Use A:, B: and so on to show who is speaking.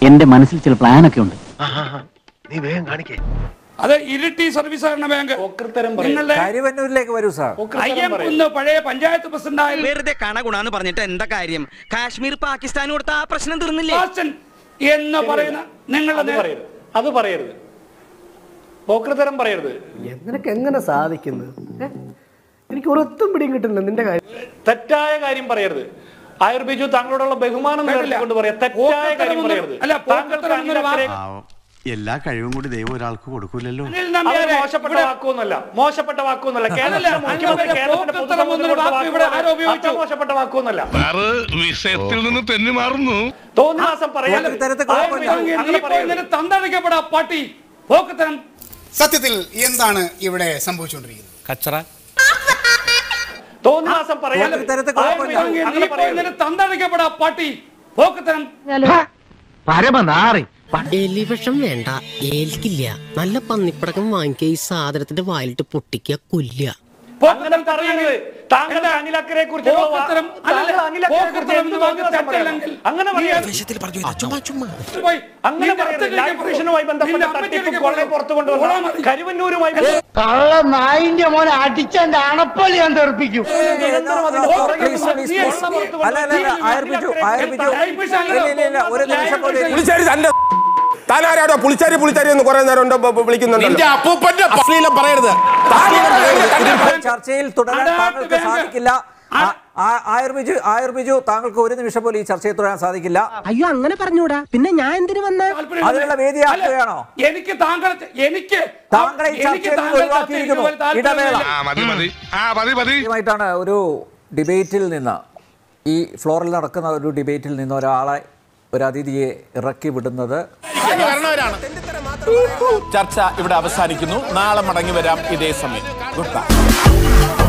A: എന്റെ മനസ്സിൽ ചില പ്ലാനൊക്കെ ഉണ്ട്
B: നീ വേഗം കാണിക്കേ
C: അത് ഇരിട്ടി സർവീസ് സഹകരണ ബാങ്ക് നിങ്ങളുടെ
D: കാര്യവന്നൂരിലേക്ക് വരൂ സാർ
C: അയ്യംകുന്ന് പഴയ പഞ്ചായത്ത് പ്രസിഡന്റായ
E: വെറുതെ കണ ഗുണാന്ന് പറഞ്ഞിട്ട് എന്താ കാര്യം കാശ്മീർ പാകിസ്ഥാൻ കൊടുത്ത ആ പ്രശ്നം തീർന്നില്ലേ
C: ബാസ്റ്റൻ എന്ന് പറയുന്ന നിങ്ങളുടെ നേ-
F: പറയരുത് അത് പറയരുത് പോക്കൃതരം പറയരുത്
B: നിനക്ക് എങ്ങനെ സാധിക്കുന്നു ഏ? എനിക്ക് ഒരൊത്തും പിടിയും കിട്ടുന്നില്ല നിന്റെ കാര്യം
F: തെറ്റായ കാര്യം പറയരുത് ആയുർ ബിജു താങ്കളോടുള്ള ബഹുമാനം കൊണ്ട് പറയാം തെറ്റായ കാര്യം പറയരുത്
C: അല്ല,
F: താങ്കൾക്ക്
C: പോക്കൃത്തരം എന്നൊരു വാക്ക്
F: അനിലക്കരെ
G: എല്ലാ കഴിവും കൂടി ദൈവം ഒരാൾക്ക് കൊടുക്കൂലല്ലോ
C: അനിൽ
F: അത്
C: നമ്പ്യാരെ
F: മോശപ്പെട്ട
C: ഇവിടെ-
F: വാക്കൊന്നുമല്ല മോശപ്പെട്ട വാക്കൊന്നുമല്ല കേരളത്തിലെ
C: അതല്ല,
F: മുഖ്യമന്ത്രി
C: അങ്ങനെ
F: കേരളത്തിന്റെ
C: പോക്കൃത്തരം എന്നൊരു
F: പൊതുസമൂഹത്തിന്
C: വാക്ക് ഇവിടെ ആരോ ഉപയോഗിച്ചു.
F: അത്ര മോശപ്പെട്ട വാക്കൊന്നുമല്ല
H: വിഷയത്തിൽ നിന്ന് തെന്നി മാറുന്നു
F: തോന്നിവാസം പറയാൻ
D: പോക്കൃത്തരത്തെ
F: ആയുർ
D: കുഴപ്പമില്ല.
F: ബിജു
C: നീ
F: അങ്ങനെ
C: പോയി
F: പറയരുത്
C: നിന്നെ തന്തടിക്കപ്പെടാ പാട്ടി പോക്കത്തരം
I: സത്യത്തിൽ എന്താണ് ഇവിടെ സംഭവിച്ചുകൊണ്ടിരിക്കുന്നത്
E: കച്ചറ
F: തോന്നിവാസം പറയാൻ
D: പോക്കൃത്തരത്തെ
F: ആയുർ
D: കുഴപ്പമില്ല.
F: ബിജു
C: നീ
F: അങ്ങനെ
C: പോയി
F: പറയരുത്
C: നിന്നെ തന്തടിക്കപ്പെടാ പാട്ടി പോക്കത്തരം
A: പരമനാറി
J: എലിവിഷം വേണ്ട ഏൽക്കില്ല നല്ല പന്നിപ്പടക്കം വാങ്ങിക്കുക ഈ സാധനത്തിന്റെ വായിലിട്ട് പൊട്ടിക്കുക കൊല്ലുക
F: അങ്ങനെ പറയരുത് താങ്കളുടെ അനിലക്കരെ കുറിച്ച്
C: പോക്കത്തരം അല്ലല്ല, പോക്കത്തരം എന്ന് വാക്ക് തെറ്റല്ലെങ്കിൽ
F: അങ്ങനെ
C: നീ
F: പറയരുത്
C: അത്
J: ചുമ്മാ ചുമ്മാ
C: പോയി.
F: അങ്ങനെ
C: നിന്റെ
F: പറയരുത്
C: അച്ഛനിലേക്ക്
F: ലൈഫ് മിഷനുമായി ബന്ധപ്പെട്ട
C: നിന്റെ
F: തട്ടിപ്പ്
C: അമ്മച്ചിയിലേക്ക്
F: കൊള്ളയെ പുറത്തു
C: പോകാൻ
F: കൊണ്ടുവന്ന
C: മതി.
F: കരുവന്നൂരുമായി ബന്ധപ്പെട്ട
B: കള്ള നായിന്റെ മോനെ അടിച്ചെന്റെ അണപ്പല്ലി ഞാൻ തെറിപ്പിക്കും
F: നിരന്തരം അതിന്റെ പുറകെ
D: പ്ലീസ്
F: നിന്ന്
D: പ്ലീസ്
F: നീ
D: പ്ലീസ്
F: കൊള്ള പുറത്ത്
D: അല്ല അല്ല അല്ല ആയർ ബിജു ആയർ ബിജു ഇല്ല ഇല്ല ഇല്ല ഒരു നിമിഷം പോലും
H: പുളിച്ചാരി തന്റെ താനാരാടോ പുളിച്ചാരി പുളിച്ചാരി എന്ന് കുറെ നേരം ഉണ്ടോ വിളിക്കുന്നുണ്ടല്ലോ അപ്പൂപ്പന്റെ അശ്ലീലം പറയരുത്
D: ഇതിപ്പോൾ ചർച്ചയിൽ തുടരാൻ താങ്കൾക്ക് സാധിക്കില്ല ആ- ആ- ആയുർ ബിജു ആയുർ ബിജു താങ്കൾക്ക് ഒരു നിമിഷം പോലും ഈ ചർച്ചയിൽ തുടരാൻ സാധിക്കില്ല
J: അയ്യോ അങ്ങനെ പറഞ്ഞൂടാ പിന്നെ ഞാൻ എന്തിനു വന്ന
C: താല്പര്യം
D: അതിനുള്ള വേദിയാക്കുകയാണോ?
C: അല്ല, എനിക്ക് താങ്കൾ എനിക്ക്
D: താങ്കളെ ഈ
C: എനിക്ക്
D: ചർച്ചയിൽ നിന്ന്
C: താങ്കൾ
D: ഒഴിവാക്കിയിരിക്കുന്നു.
C: ചർച്ചയിൽ താല്പര്യം
D: ഇടവേള.
C: ഇല്ല.
H: മതി മതി ആ മതി മതി
D: ആദ്യമായിട്ടാണ് ഒരു ഡിബേറ്റിൽ നിന്ന് ഈ ഫ്ലോറിൽ നടക്കുന്ന ഒരു ഡിബേറ്റിൽ നിന്ന് ഒരാളെ ഒരു അതിഥിയെ ഇറക്കി വിടുന്നത്
H: ചർച്ച ഇവിടെ അവസാനിക്കുന്നു നാളെ മടങ്ങി വരാം ഇതേ സമയം ഗുഡ് ബൈ